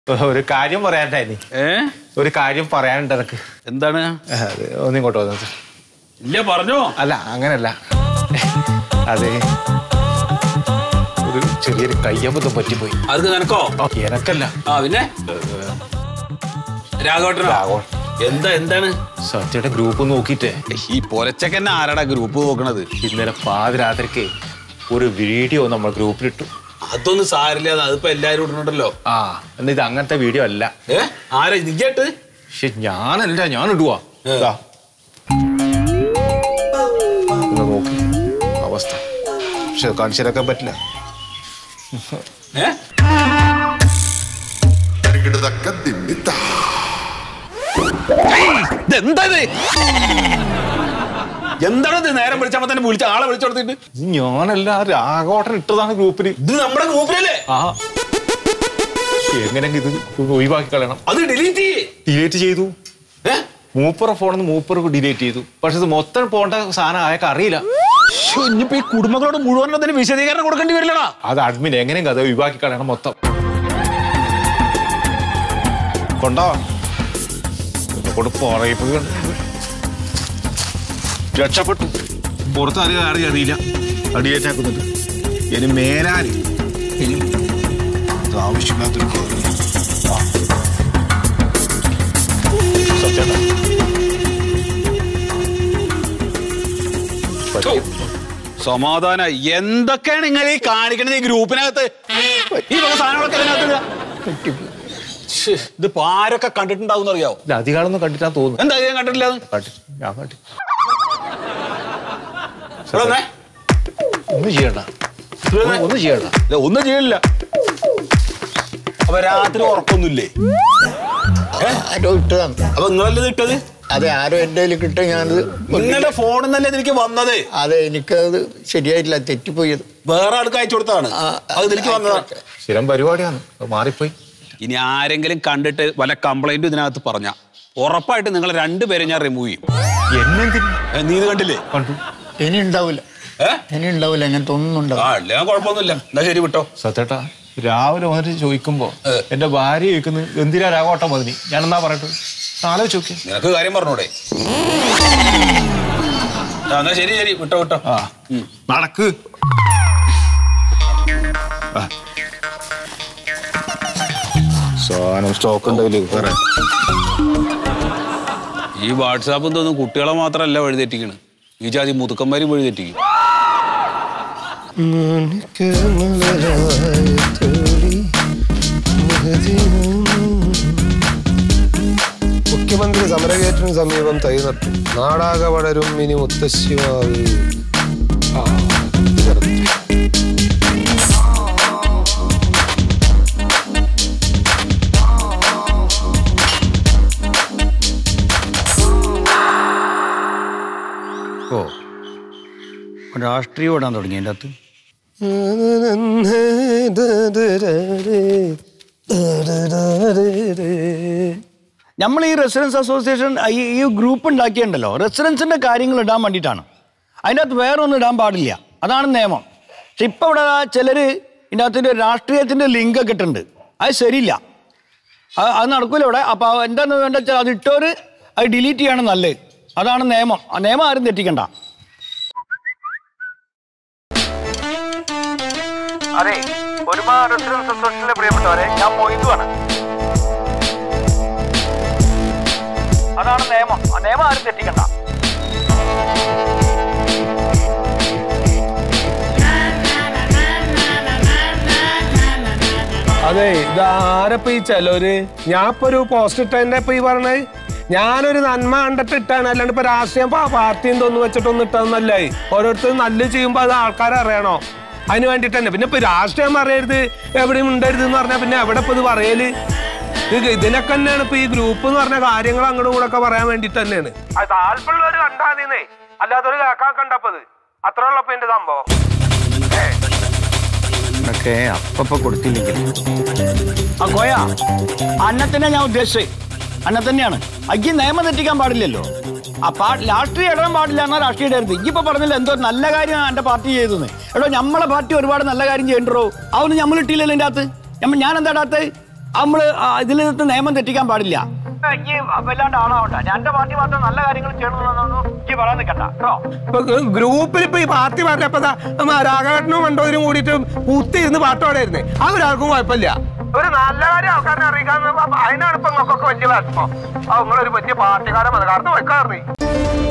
ഒരു കാര്യം പറയാനുണ്ടായി ഏ ഒരു കാര്യം പറയാനുണ്ട് എനക്ക് എന്താണ് അത് ഒന്നിങ്ങോട്ട് വന്നത് ഇല്ല പറഞ്ഞോ അല്ല അങ്ങനല്ല അതെ ഒരു ചെറിയൊരു കയ്യബദ്ധം പറ്റിപ്പോയി അത് നിനക്കോ എനക്കല്ല ആ പിന്നെ രാഘവട്ടനോ രാഘവൻ. എന്താ എന്താണ് സത്യയുടെ ഗ്രൂപ്പ് നോക്കിയിട്ട് ഈ പൊലച്ചക്കന്നെ ആരാടാ ഗ്രൂപ്പ് നോക്കണത് ഇന്നലെ പാതിരാത്രിക്ക് ഒരു വീഡിയോ നമ്മൾ ഗ്രൂപ്പിലിട്ടു അതൊന്നും സാരില്ല അതിപ്പോ എല്ലാരും ഇടുന്നുണ്ടല്ലോ ആ എന്നാ ഇത് അങ്ങനത്തെ വീഡിയോ അല്ല ഏ ആരാ നിജട്ട് പക്ഷെ ഞാനല്ല ഞാൻ ഇടുവാ ഏ. ദാ. ഒന്ന് നോക്ക് അവസ്ഥ പക്ഷെ കാണിച്ചിരക്കാൻ പറ്റില്ല ഏ ഇതെന്താ ഇത് എന്താണത് നേരം വിളിച്ചപ്പോ തന്നെ വിളിച്ച ആളെ വിളിച്ചു കൊടുത്തിട്ട് ഇത് ഞാനല്ല രാഘവോട്ടൻ ഇട്ടതാണ് ഗ്രൂപ്പിൽ ഇത് നമ്മുടെ ഗ്രൂപ്പിലല്ലേ ആ എങ്ങനെയെങ്കിൽ ഇത് ഒന്ന് ഒഴിവാക്കി കളയണം അത് ഡിലീറ്റ് ചെയ്യേ ഡിലീറ്റ് ചെയ്തു ഏ മൂപ്പറ ഫോണിൽ മൂപ്പർ ഡിലീറ്റ് ചെയ്തു പക്ഷെ ഇത് മൊത്തം പോണ്ട സാധനം അയാൾക്ക് അറിയില്ല ശ്ശോ, ഇനിയിപ്പോ ഈ കുടുംബങ്ങളോട് മുഴുവൻ അതിന് വിശദീകരണം കൊടുക്കേണ്ടി വരില്ലടാ അത് അഡ്മിൻ എങ്ങനെയെങ്കിലും അത് ഒഴിവാക്കി കളയണം മൊത്തം കൊണ്ടോ കൊണ്ട് പുറകിപ്പോയി രക്ഷപ്പെട്ടു പുറത്ത് അറിയാൻ അറിയാൻ അറിയില്ല ഡിലീറ്റ് ആക്കുന്നുണ്ട് ഇനി മേലാല് ഇനി ഇത് ആവശ്യമില്ലാത്തൊരു കാര്യം. ആ. സത്യേട്ടാ. പറ്റും. സമാധാന എന്തൊക്കെയാണ് നിങ്ങൾ ഈ കാണിക്കണത് ഈ ഗ്രൂപ്പിനകത്ത് ഈ വക സാധനങ്ങളൊക്കെ ഇതിനകത്ത് ഇടുക? ശ്ശേ, ഇതിപ്പോ ആരൊക്കെ കണ്ടിട്ടുണ്ടാവും അറിയാവോ ഇല്ല അധികാരമൊന്നും കണ്ടിട്ടാ തോന്നുന്നു എന്താ ഞാൻ കണ്ടിട്ടില്ല അത്? കണ്ടി ഞാൻ കണ്ടി ഇവിടെ വന്നേ. ഒന്നും ചെയ്യണ്ട ഇവിടെ വന്നേ. ഒന്നും ചെയ്യണ്ട ഇല്ല, ഒന്നും ചെയ്യില്ല അപ്പൊ രാത്രി ഉറക്കൊന്നുമില്ലേ ആരോ ഇട്ടതാണ് അപ്പൊ നിങ്ങളല്ലേ ഇത് ഇട്ടത് അതെ ആരോ എൻ്റെ കയ്യിൽ കിട്ടും ഞാനത് നിങ്ങളുടെ ഫോണിൽ നിന്നല്ലേ എനിക്ക് വന്നത് അതെ എനിക്കത് ശരിയായിട്ടില്ല തെറ്റിപ്പോയത് വേറെ ആൾക്ക് അയച്ചു കൊടുത്താണ് ആ, അത് ഇതിലേക്ക് വന്നതാണ് സ്ഥിരം പരിപാടിയാണ് അത് മാറിപ്പോയി ഇനി ആരെങ്കിലും കണ്ടിട്ട് വല്ല കംപ്ലൈന്റും ഇതിനകത്ത് പറഞ്ഞ ഉറപ്പായിട്ട് നിങ്ങൾ രണ്ടുപേരെ ഞാൻ റിമൂവ് ചെയ്യും എന്നെന്തിന് ഏ, നീ ഇത് കണ്ടില്ലേ കണ്ടു ഇനി ഉണ്ടാവില്ല ഏ ഇനി ഉണ്ടാവില്ല അങ്ങനത്തെ ഒന്നും ആ ഉണ്ടാവില്ല ഇല്ല ഞാൻ കുഴപ്പമൊന്നുമില്ല എന്നാ ശരി വിട്ടോ സത്തേട്ടാ രാവിലെ വന്നിട്ട് ചോദിക്കുമ്പോ എന്റെ ഭാര്യ ചോദിക്കുന്നു എന്തിനാ രാഘോട്ടം മതിനി ഞാൻ എന്നാ പറയട്ടെ ആലോചിച്ച് നോക്കി നിനക്ക് കാര്യം പറഞ്ഞൂടെ ആ, എന്നാ ശരി ശരി വിട്ടോ വിട്ടോ ആ നടക്ക് ആ. സാധനം സ്റ്റോക്ക് ഉണ്ടെങ്കിൽ വേറെ ഈ വാട്സാപ്പ് തോന്നും കുട്ടികളെ മാത്രമല്ല വഴിതെറ്റിക്കണ് ഈ ജാതി മുതുക്കന്മാരും വഴിതെറ്റിക്കും മുഖ്യമന്ത്രി സമരഗേറ്റിന് സമീപം തൈ നട്ടു നാടാകെ വളരും ഇനി മുത്തശ്ശിമാവ് ആ, ഇത് correct. ഓ രാഷ്ട്രീയം ഓടാൻ തുടങ്ങി എൻ്റെ അകത്ത് നമ്മൾ ഈ റെസിഡൻസ് അസോസിയേഷൻ ഈ ഈ ഗ്രൂപ്പ് ഉണ്ടാക്കിയിട്ടുണ്ടല്ലോ റെസിഡൻസിന്റെ കാര്യങ്ങൾ ഇടാൻ വേണ്ടിയിട്ടാണ് അതിൻ്റെ അകത്ത് വേറെ ഒന്നും ഇടാൻ പാടില്ല അതാണ് നിയമം പക്ഷെ ഇപ്പം ഇവിടെ ചിലർ ഇതിൻ്റെ അകത്തിൻ്റെ രാഷ്ട്രീയത്തിൻ്റെ ലിങ്ക് ഒക്കെ ഇട്ടിട്ടുണ്ട് അത് ശരിയില്ല അത് അത് നടക്കൂല ഇവിടെ അപ്പോൾ എന്താന്ന് വേണ്ട വെച്ചാൽ അത് ഇട്ടവർ അത് ഡിലീറ്റ് ചെയ്യാണ് നല്ലത് അതാണ് നിയമം ആ നിയമം ആരും തെറ്റിക്കണ്ട അതെ ഒരുപാട് റെസിഡൻസ് അസോസിയേഷനിലെ പ്രിയപ്പെട്ടവരെ ഞാൻ മൊയ്തുവാണ് അതാണ് നിയമം ആ നിയമം ആരും തെറ്റിക്കണ്ട അതെ ഇത് ആരപ്പ ഈ ചെലോര് ഞാൻ ഇപ്പൊ ഒരു പോസ്റ്റ് ഇട്ടതിന്റെ ഇപ്പൊ ഈ പറഞ്ഞത് ഞാനൊരു നന്മ കണ്ടിട്ട് ഇട്ടാണ് അല്ലാണ്ട് ഇപ്പൊ രാഷ്ട്രീയം പാ- പാർട്ടിയും തൊന്നും വെച്ചിട്ടൊന്നും ഇട്ടതെന്നല്ലേ ഓരോരുത്തർ നല്ല ചെയ്യുമ്പോ അത് ആൾക്കാർ അറിയണോ അതിന് വേണ്ടിട്ട് തന്നെ പിന്നെ ഇപ്പൊ രാഷ്ട്രീയം പറയരുത് എവിടെയും ഉണ്ടായിരുത് എന്ന് പറഞ്ഞാൽ പിന്നെ എവിടെ ഇപ്പൊ ഇത് പറയല് ഇത് ഇതിനൊക്കെ തന്നെയാണ് ഇപ്പൊ ഈ ഗ്രൂപ്പ് എന്ന് പറഞ്ഞ കാര്യങ്ങൾ അങ്ങോട്ടും കൂടെ ഒക്കെ പറയാൻ വേണ്ടിട്ട് തന്നെയാണ് അത് താല്പര്യമുള്ളവർ കണ്ടാന്നേ അല്ലാത്തൊരു കേൾക്കാൻ കണ്ടപ്പത് അത്ര ഉള്ളപ്പോ എന്റെ സംഭവം ഒക്കെ അപ്പപ്പ കൊടുത്തില്ലെങ്കിൽ ആ കോയ അന്നത്തിനെ ഞാൻ ഉദ്ദേശിച്ചത് അന്നെ തന്നെയാണ് അയ്യ നിയമം തെറ്റിക്കാൻ പാടില്ലല്ലോ ആ പാ രാഷ്ട്രീയം ഇടാൻ പാടില്ല എന്നാൽ രാഷ്ട്രീയം ഇടരുത് ഇപ്പൊ പറഞ്ഞില്ല എന്തോ നല്ല കാര്യമാണ് എന്റെ പാർട്ടി ചെയ്തത് എടോ നമ്മളെ പാർട്ടി ഒരുപാട് നല്ല കാര്യം ചെയ്യണ്ടോ അതൊന്നും നമ്മൾ ഇട്ടില്ലല്ലോ എൻ്റെ അകത്ത് ഞമ്മ- ഞാൻ എന്താ ഇടാത്തത് നമ്മള് ആ, ഇതിൽ നിന്ന് നിയമം തെറ്റിക്കാൻ പാടില്ല ഈ വല്ലാണ്ട് ആളാവണ്ട ഞാൻ എന്റെ പാർട്ടി മാത്രം നല്ല കാര്യങ്ങൾ ചെയ്യണമെന്നൊന്നും ഈ പറയാൻ നിൽക്കണ്ട കേട്ടോ ഇപ്പൊ ഗ്രൂപ്പിൽ ഇപ്പൊ ഈ പാർട്ടി പറഞ്ഞപ്പോ ദാ നമ്മ രാഘവേട്ടനും മണ്ടോരും കൂടിയിട്ട് കുത്തിയിരുന്ന് പാട്ടോടായിരുന്നേ അവരാർക്കും കുഴപ്പമില്ല ഒരു നല്ല കാര്യം ആൾക്കാരെ അറിയിക്കാൻ അതിനാണ് ഇപ്പൊ നിങ്ങൾക്കൊക്കെ വലിയ വിഷമം അത് നിങ്ങളൊരു വലിയ പാർട്ടിക്കാരെ മതകാർന്ന് വെക്കാറുണ്ട്